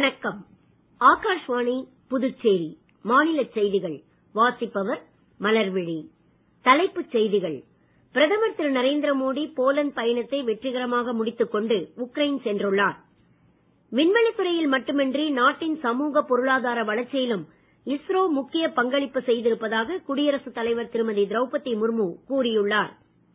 வணக்கம் ஆகாஷ்வாணி புதுச்சேரி மாநிலச் செய்திகள் வாசிப்பவர் மலர்விழி தலைப்புச் செய்திகள் பிரதமர் திரு நரேந்திர மோடி போலந்து பயணத்தை வெற்றிகரமாக முடித்துக் கொண்டு உக்ரைன் சென்றுள்ளார் விண்வெளித் துறையில் மட்டுமின்றி நாட்டின் சமூக பொருளாதார வளர்ச்சியிலும் இஸ்ரோ முக்கிய பங்களிப்பு செய்திருப்பதாக குடியரசுத் தலைவர் திருமதி திரௌபதி முர்மு கூறியுள்ளார்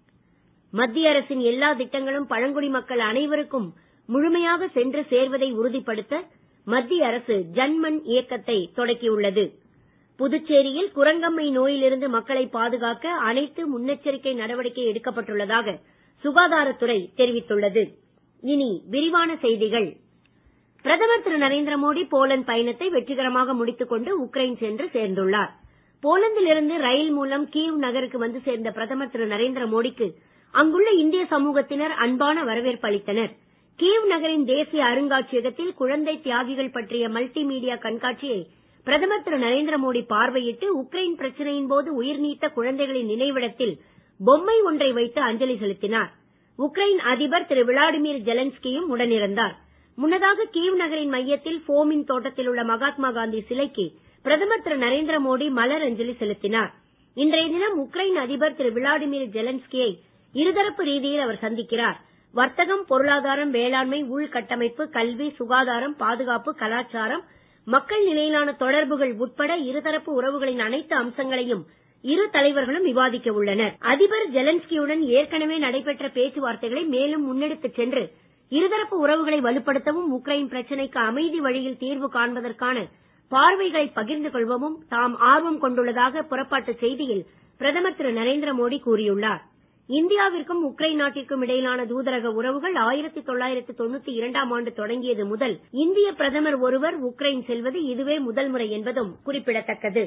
மத்திய அரசின் எல்லா திட்டங்களும் பழங்குடி மக்கள் அனைவருக்கும் முழுமையாக சென்று சேர்வதை உறுதிப்படுத்த மத்திய அரசு ஜன்மன் இயக்கத்தை தொடக்கியுள்ளது புதுச்சேரியில் குரங்கம்மை நோயிலிருந்து மக்களை பாதுகாக்க அனைத்து முன்னெச்சரிக்கை நடவடிக்கை எடுக்கப்பட்டுள்ளதாக சுகாதாரத்துறை தெரிவித்துள்ளது இனி விரிவான செய்திகள் பிரதமர் திரு நரேந்திர மோடி போலந்து பயணத்தை வெற்றிகரமாக முடித்துக் கொண்டு உக்ரைன் சென்று சேர்ந்துள்ளார் போலந்தில் இருந்து ரயில் மூலம் கீவ் நகருக்கு வந்து சேர்ந்த பிரதமர் திரு நரேந்திர மோடிக்கு அங்குள்ள இந்திய சமூகத்தினர் அன்பான வரவேற்பு அளித்தனர் கீவ் நகரின் தேசிய அருங்காட்சியகத்தில் குழந்தை தியாகிகள் பற்றிய மல்டி மீடியா கண்காட்சியை பிரதமர் திரு நரேந்திர மோடி பார்வையிட்டு உக்ரைன் பிரச்சனையின் போது உயிர் நீத்த குழந்தைகளின் நினைவிடத்தில் பொம்மை ஒன்றை வைத்து அஞ்சலி செலுத்தினார் உக்ரைன் அதிபர் திரு விளாடிமிர் ஜெலன்ஸ்கியும் உடனிருந்தார் முன்னதாக கீவ் நகரின் மையத்தில் ஃபோமின் தோட்டத்தில் உள்ள மகாத்மா காந்தி சிலைக்கு பிரதமர் திரு நரேந்திர மோடி மலர் அஞ்சலி செலுத்தினார் இன்றைய தினம் உக்ரைன் அதிபர் திரு விளாடிமிர் ஜெலன்ஸ்கியை இருதரப்பு ரீதியில் அவர் சந்திக்கிறார் வர்த்தகம் பொருளாதாரம் வேளாண்மை உள்கட்டமைப்பு கல்வி சுகாதாரம் பாதுகாப்பு கலாச்சாரம் மக்கள் நிலையிலான தொடர்புகள் உட்பட இருதரப்பு உறவுகளின் அனைத்து அம்சங்களையும் இரு தலைவர்களும் விவாதிக்க உள்ளனர் அதிபர் ஜெலன்ஸ்கியுடன் ஏற்கனவே நடைபெற்ற பேச்சுவார்த்தைகளை மேலும் முன்னெடுத்துச் சென்று இருதரப்பு உறவுகளை வலுப்படுத்தவும் உக்ரைன் பிரச்சனைக்கு அமைதி வழியில் தீர்வு காண்பதற்கான பார்வைகளை பகிர்ந்து கொள்வதும் தாம் ஆர்வம் கொண்டுள்ளதாக புறப்பாட்டுச் செய்தியில் பிரதமர் திரு நரேந்திர மோடி கூறியுள்ளார் இந்தியாவிற்கும் உக்ரைன் நாட்டிற்கும் இடையிலான தூதரக உறவுகள் ஆயிரத்தி தொள்ளாயிரத்தி தொண்ணூத்தி இரண்டாம் ஆண்டு தொடங்கியது முதல் இந்திய பிரதமர் ஒருவர் உக்ரைன் செல்வது இதுவே முதல் முறை என்பதும் குறிப்பிடத்தக்கது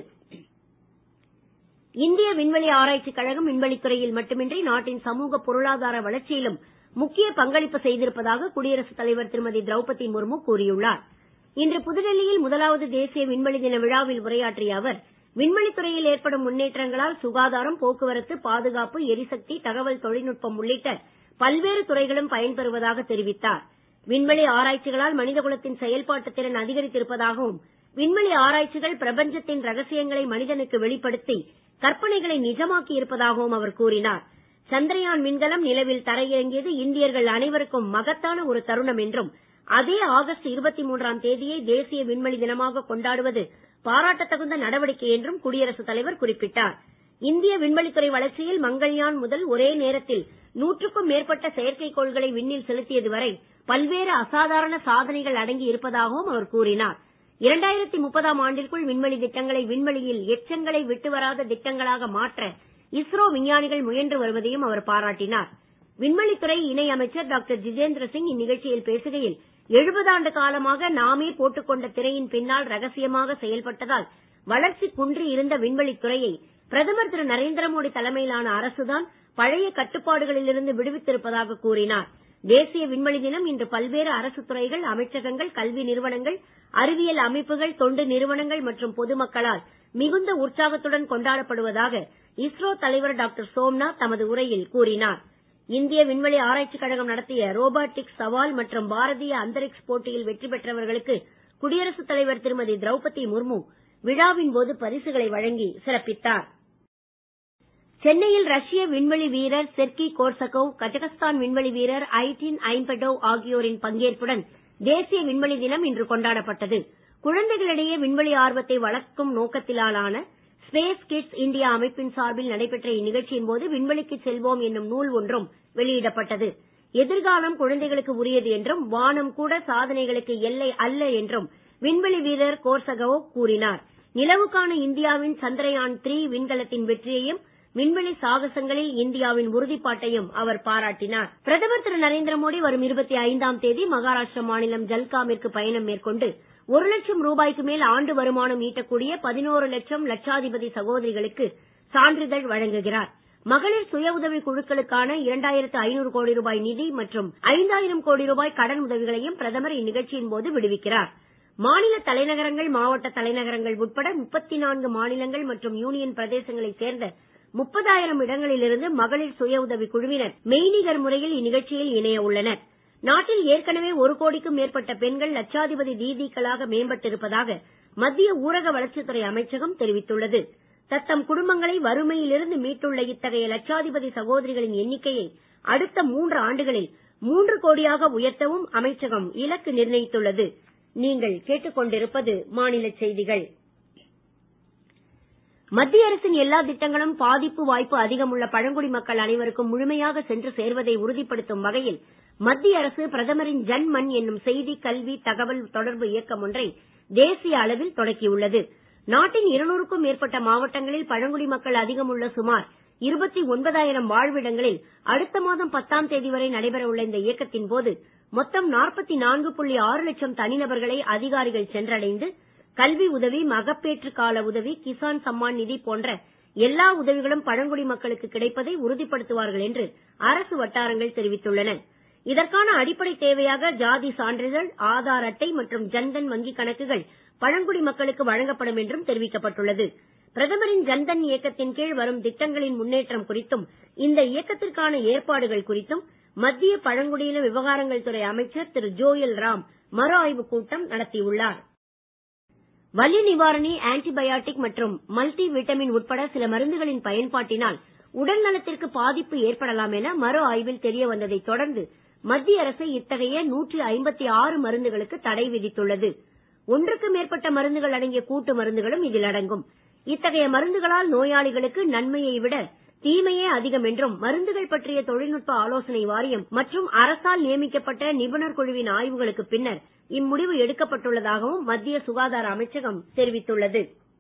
இந்திய விண்வெளி ஆராய்ச்சிக் கழகம் விண்வெளித் துறையில் மட்டுமின்றி நாட்டின் சமூக பொருளாதார வளர்ச்சியிலும் முக்கிய பங்களிப்பு செய்திருப்பதாக குடியரசுத் தலைவர் திருமதி திரௌபதி முர்மு கூறியுள்ளார் இன்று புதுடெல்லியில் முதலாவது தேசிய விண்வெளி தின விழாவில் உரையாற்றிய அவர் விண்வெளித் துறையில் ஏற்படும் முன்னேற்றங்களால் சுகாதாரம் போக்குவரத்து பாதுகாப்பு எரிசக்தி தகவல் தொழில்நுட்பம் உள்ளிட்ட பல்வேறு துறைகளும் பயன்பெறுவதாக தெரிவித்தார் விண்வெளி ஆராய்ச்சிகளால் மனிதகுலத்தின் செயல்பாட்டு திறன் அதிகரித்திருப்பதாகவும் விண்வெளி ஆராய்ச்சிகள் பிரபஞ்சத்தின் ரகசியங்களை மனிதனுக்கு வெளிப்படுத்தி கற்பனைகளை நிஜமாக்கி இருப்பதாகவும் அவர் கூறினார் சந்திரயான் விண்கலம் நிலவில் தரையிறங்கியது இந்தியர்கள் அனைவருக்கும் மகத்தான ஒரு தருணம் என்றும் அதே ஆகஸ்ட் இருபத்தி மூன்றாம் தேதியை தேசிய விண்வெளி தினமாக கொண்டாடுவது பாராட்டத் தகுந்த நடவடிக்கை என்றும் குடியரசுத் தலைவர் குறிப்பிட்டார் இந்திய விண்வெளித்துறை வளர்ச்சியில் மங்கள்யான் முதல் ஒரே நேரத்தில் நூற்றுக்கும் மேற்பட்ட செயற்கைக்கோள்களை விண்ணில் செலுத்தியது வரை பல்வேறு அசாதாரண சாதனைகள் அடங்கி இருப்பதாகவும் அவர் கூறினார் இரண்டாயிரத்தி முப்பதாம் ஆண்டிற்குள் விண்வெளி திட்டங்களை விண்வெளியில் எச்சங்களை விட்டு வராத திட்டங்களாக மாற்ற இஸ்ரோ விஞ்ஞானிகள் முயன்று வருவதையும் அவர் பாராட்டினார் விண்வெளித்துறை இணை அமைச்சர் டாக்டர் ஜிதேந்திர சிங் இந்நிகழ்ச்சியில் பேசுகையில் எழுபது ஆண்டு காலமாக நாமே போட்டுக்கொண்ட திரையின் பின்னால் ரகசியமாக செயல்பட்டதால் வளர்ச்சி குன்றி இருந்த விண்வெளித் துறையை பிரதமர் திரு நரேந்திர மோடி தலைமையிலான அரசுதான் பழைய கட்டுப்பாடுகளிலிருந்து விடுவித்திருப்பதாக கூறினார் தேசிய விண்வெளி தினம் இன்று பல்வேறு அரசு துறைகள் அமைச்சகங்கள் கல்வி நிறுவனங்கள் அறிவியல் அமைப்புகள் தொண்டு நிறுவனங்கள் மற்றும் பொதுமக்களால் மிகுந்த உற்சாகத்துடன் கொண்டாடப்படுவதாக இஸ்ரோ தலைவர் டாக்டர் சோம்நாத் தமது உரையில் கூறினார் இந்திய விண்வெளி ஆராய்ச்சிக் கழகம் நடத்திய ரோபாட்டிக்ஸ் சவால் மற்றும் பாரதிய அந்தரிக்ஸ் போட்டியில் வெற்றி பெற்றவர்களுக்கு குடியரசுத் தலைவர் திருமதி திரௌபதி முர்மு விழாவின் போது பரிசுகளை வழங்கி சிறப்பித்தார் சென்னையில் ரஷ்ய விண்வெளி வீரர் செர்கி கோர்சகோவ் கஜகஸ்தான் விண்வெளி வீரர் ஐடின் ஐம்படோவ் ஆகியோரின் பங்கேற்புடன் தேசிய விண்வெளி தினம் இன்று கொண்டாடப்பட்டது குழந்தைகளிடையே விண்வெளி ஆர்வத்தை வளர்க்கும் நோக்கத்திலான ஸ்பேஸ் கிட்ஸ் இண்டியா அமைப்பின் சார்பில் நடைபெற்ற இந்நிகழ்ச்சியின் போது விண்வெளிக்கு செல்வோம் என்னும் நூல் ஒன்றும் வெளியிடப்பட்டது எதிர்காலம் குழந்தைகளுக்கு உரியது என்றும் வானம் கூட சாதனைகளுக்கு எல்லை அல்ல என்றும் விண்வெளி வீரர் கோர்சகோவ் கூறினார் நிலவுக்கான இந்தியாவின் சந்திரயான் த்ரீ விண்கலத்தின் வெற்றியையும் விண்வெளி சாகசங்களில் இந்தியாவின் உறுதிப்பாட்டையும் அவர் பாராட்டினார் பிரதமர் திரு நரேந்திர மோடி வரும் இருபத்தி ஐந்தாம் தேதி மகாராஷ்டிர மாநிலம் ஜல்காமிற்கு பயணம் மேற்கொண்டு ஒரு லட்சம் ரூபாய்க்கு மேல் ஆண்டு வருமானம் ஈட்டக்கூடிய பதினோரு லட்சம் லட்சாதிபதி சகோதரிகளுக்கு சான்றிதழ் வழங்குகிறார் மகளிர் சுய உதவி குழுக்களுக்கான இரண்டாயிரத்து ஐநூறு கோடி ரூபாய் நிதி மற்றும் ஐந்தாயிரம் கோடி ரூபாய் கடன் உதவிகளையும் பிரதமர் இந்நிகழ்ச்சியின் போது விடுவிக்கிறார் மாநில தலைநகரங்கள் மாவட்ட தலைநகரங்கள் உட்பட முப்பத்தி நான்கு மாநிலங்கள் மற்றும் யூனியன் பிரதேசங்களைச் சேர்ந்த முப்பதாயிரம் இடங்களிலிருந்து மகளிர் சுய உதவி குழுவினர் மெய்நிகர் முறையில் இந்நிகழ்ச்சியில் இணைய உள்ளனர் நாட்டில் ஏற்கனவே ஒரு கோடிக்கும் மேற்பட்ட பெண்கள் லட்சாதிபதி தீதிகளாக மேம்பட்டிருப்பதாக மத்திய ஊரக வளர்ச்சித்துறை அமைச்சகம் தெரிவித்துள்ளது தத்தம் குடும்பங்களை வறுமையிலிருந்து மீட்டுள்ள இத்தகைய லட்சாதிபதி சகோதரிகளின் எண்ணிக்கையை அடுத்த மூன்று ஆண்டுகளில் மூன்று கோடியாக உயர்த்தவும் அமைச்சகம் இலக்கு நிர்ணயித்துள்ளது நீங்கள் கேட்டுக்கொண்டிருப்பது மாநில செய்திகள் மத்திய அரசின் எல்லா திட்டங்களும் பாதிப்பு வாய்ப்பு அதிகம் உள்ள பழங்குடி மக்கள் அனைவருக்கும் முழுமையாக சென்று சேர்வதை உறுதிப்படுத்தும் வகையில் மத்திய அரசு பிரதமரின் ஜன் மன் என்னும் செய்தி கல்வி தகவல் தொடர்பு இயக்கம் ஒன்றை தேசிய அளவில் தொடக்கியுள்ளது நாட்டின் இருநூறுக்கும் மேற்பட்ட மாவட்டங்களில் பழங்குடி மக்கள் அதிகம் உள்ள சுமார் இருபத்தி ஒன்பதாயிரம் வாழ்விடங்களில் அடுத்த மாதம் பத்தாம் தேதி வரை நடைபெற உள்ள இந்த இயக்கத்தின் போது மொத்தம் நாற்பத்தி நான்கு புள்ளி ஆறு லட்சம் தனிநபர்களை அதிகாரிகள் சென்றடைந்து கல்வி உதவி மகப்பேற்று கால உதவி கிசான் சம்மான் நிதி போன்ற எல்லா உதவிகளும் பழங்குடி மக்களுக்கு கிடைப்பதை உறுதிப்படுத்துவார்கள் என்று அரசு வட்டாரங்கள் தெரிவித்துள்ளன இதற்கான அடிப்படை தேவையாக ஜாதி சான்றிதழ் ஆதார் அட்டை மற்றும் ஜன்தன் வங்கிக் கணக்குகள் பழங்குடி மக்களுக்கு வழங்கப்படும் என்றும் தெரிவிக்கப்பட்டுள்ளது பிரதமரின் ஜன்தன் இயக்கத்தின் கீழ் வரும் திட்டங்களின் முன்னேற்றம் குறித்தும் இந்த இயக்கத்திற்கான ஏற்பாடுகள் குறித்தும் மத்திய பழங்குடியின விவகாரங்கள் துறை அமைச்சர் திரு ஜோயல் ராம் மறு ஆய்வுக் கூட்டம் நடத்தியுள்ளார் வலி நிவாரணி ஆன்டிபயாட்டிக் மற்றும் மல்டி விட்டமின் உட்பட சில மருந்துகளின் பயன்பாட்டினால் உடல் நலத்திற்கு பாதிப்பு ஏற்படலாம் என மறு ஆய்வில் தெரிய வந்ததைத் தொடர்ந்து மத்திய அரசு இத்தகைய நூற்றி ஐம்பத்தி ஆறு மருந்துகளுக்கு தடை விதித்துள்ளது ஒன்றுக்கு மேற்பட்ட மருந்துகள் அடங்கிய கூட்டு மருந்துகளும் இதில் அடங்கும் இத்தகைய மருந்துகளால் நோயாளிகளுக்கு நன்மையை விட தீமையே அதிகம் என்றும் மருந்துகள் பற்றிய தொழில்நுட்ப ஆலோசனை வாரியம் மற்றும் அரசால் நியமிக்கப்பட்ட நிபுணர் குழுவின் ஆய்வுகளுக்கு பின்னர் இம்முடிவு எடுக்கப்பட்டுள்ளதாகவும் மத்திய சுகாதார அமைச்சகம் தெரிவித்துள்ளது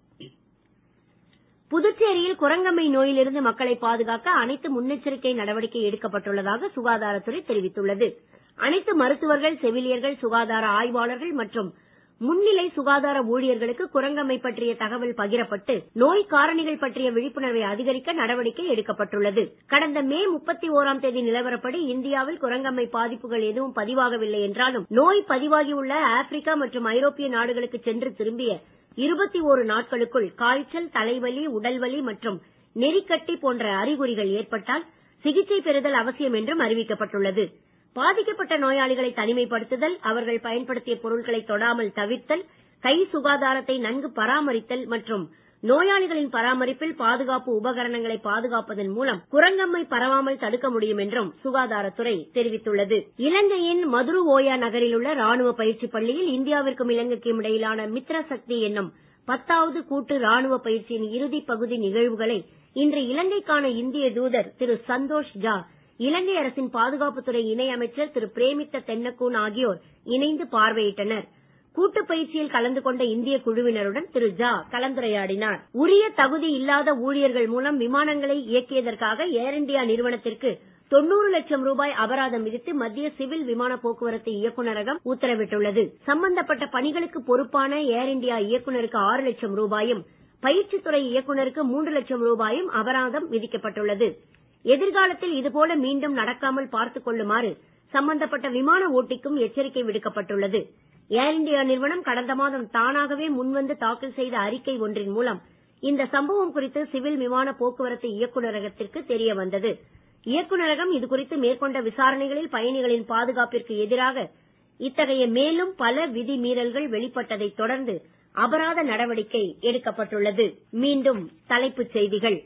புதுச்சேரியில் குரங்கம்மை நோயிலிருந்து மக்களை பாதுகாக்க அனைத்து முன்னெச்சரிக்கை நடவடிக்கை எடுக்கப்பட்டுள்ளதாக சுகாதாரத்துறை தெரிவித்துள்ளது அனைத்து மருத்துவர்கள் செவிலியர்கள் சுகாதார ஆய்வாளர்கள் மற்றும் முன்னிலை சுகாதார ஊழியர்களுக்கு குரங்கம்மை பற்றிய தகவல் பகிரப்பட்டு நோய் காரணிகள் பற்றிய விழிப்புணர்வை அதிகரிக்க நடவடிக்கை எடுக்கப்பட்டுள்ளது கடந்த மே முப்பத்தி ஓராம் தேதி நிலவரப்படி இந்தியாவில் குரங்கம்மை பாதிப்புகள் எதுவும் பதிவாகவில்லை என்றாலும் நோய் பதிவாகியுள்ள ஆப்பிரிக்கா மற்றும் ஐரோப்பிய நாடுகளுக்கு சென்று திரும்பிய இருபத்தி ஓரு நாட்களுக்குள் காய்ச்சல் தலைவலி உடல்வலி மற்றும் நெறிக்கட்டி போன்ற அறிகுறிகள் ஏற்பட்டால் சிகிச்சை பெறுதல் அவசியம் என்றும் அறிவிக்கப்பட்டுள்ளது பாதிக்கப்பட்ட நோயாளிகளை தனிமைப்படுத்துதல் அவர்கள் பயன்படுத்திய பொருட்களை தொடாமல் தவிர்த்தல் கை சுகாதாரத்தை நன்கு பராமரித்தல் மற்றும் நோயாளிகளின் பராமரிப்பில் பாதுகாப்பு உபகரணங்களை பாதுகாப்பதன் மூலம் குரங்கம்மை பரவாமல் தடுக்க முடியும் என்றும் சுகாதாரத்துறை தெரிவித்துள்ளது இலங்கையின் மதுரு ஓயா நகரில் உள்ள ராணுவ பயிற்சி பள்ளியில் இந்தியாவிற்கும் இலங்கைக்கும் இடையிலான மித்ர சக்தி என்னும் பத்தாவது கூட்டு ராணுவ பயிற்சியின் இறுதி பகுதி நிகழ்வுகளை இன்று இலங்கைக்கான இந்திய தூதர் திரு சந்தோஷ் ஜா இலங்கை அரசின் பாதுகாப்புத்துறை இணை அமைச்சர் திரு பிரேமித்த தென்னக்கூன் ஆகியோர் இணைந்து பார்வையிட்டனர் கூட்டு பயிற்சியில் கலந்து கொண்ட இந்திய குழுவினருடன் திரு ஜா கலந்துரையாடினார் உரிய தகுதி இல்லாத ஊழியர்கள் மூலம் விமானங்களை இயக்கியதற்காக ஏர் இண்டியா நிறுவனத்திற்கு தொண்ணூறு லட்சம் ரூபாய் அபராதம் விதித்து மத்திய சிவில் விமான போக்குவரத்து இயக்குநரகம் உத்தரவிட்டுள்ளது சம்பந்தப்பட்ட பணிகளுக்கு பொறுப்பான ஏர் இண்டியா இயக்குநருக்கு ஆறு லட்சம் ரூபாயும் பயிற்சித்துறை இயக்குநருக்கு மூன்று லட்சம் ரூபாயும் அபராதம் விதிக்கப்பட்டுள்ளது எதிர்காலத்தில் இதுபோல மீண்டும் நடக்காமல் பார்த்துக் கொள்ளுமாறு சம்பந்தப்பட்ட விமான ஓட்டிக்கும் எச்சரிக்கை விடுக்கப்பட்டுள்ளது ஏர் இண்டியா நிறுவனம் கடந்த மாதம் தானாகவே முன்வந்து தாக்கல் செய்த அறிக்கை ஒன்றின் மூலம் இந்த சம்பவம் குறித்து சிவில் விமான போக்குவரத்து இயக்குநரகத்திற்கு தெரிய வந்தது இயக்குநரகம் இதுகுறித்து மேற்கொண்ட விசாரணைகளில் பயணிகளின் பாதுகாப்பிற்கு எதிராக இத்தகைய மேலும் பல விதி மீறல்கள் வெளிப்பட்டதைத் தொடர்ந்து அபராத நடவடிக்கை எடுக்கப்பட்டுள்ளது மீண்டும் தலைப்புச் செய்திகள்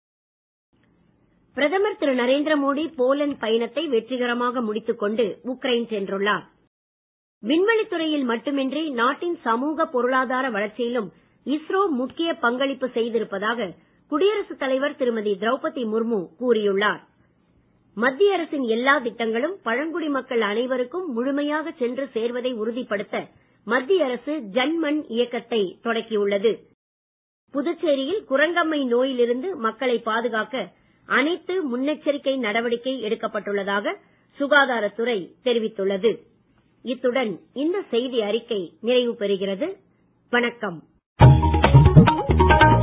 பிரதமர் திரு நரேந்திர மோடி போலந்து பயணத்தை வெற்றிகரமாக முடித்துக் கொண்டு உக்ரைன் சென்றுள்ளார் விண்வெளித் துறையில் மட்டுமின்றி நாட்டின் சமூக பொருளாதார வளர்ச்சியிலும் இஸ்ரோ முக்கிய பங்களிப்பு செய்திருப்பதாக குடியரசுத் தலைவர் திருமதி திரௌபதி முர்மு கூறியுள்ளார் மத்திய அரசின் எல்லா திட்டங்களும் பழங்குடி மக்கள் அனைவருக்கும் முழுமையாக சென்று சேர்வதை உறுதிப்படுத்த மத்திய அரசு ஜன்மன் இயக்கத்தை தொடக்கியுள்ளது புதுச்சேரியில் குரங்கம்மை நோயிலிருந்து மக்களை பாதுகாக்க அனைத்து முன்னெச்சரிக்கை நடவடிக்கை எடுக்கப்பட்டுள்ளதாக சுகாதாரத்துறை தெரிவித்துள்ளது இத்துடன் இந்த செய்தி அறிக்கை நிறைவு பெறுகிறது வணக்கம்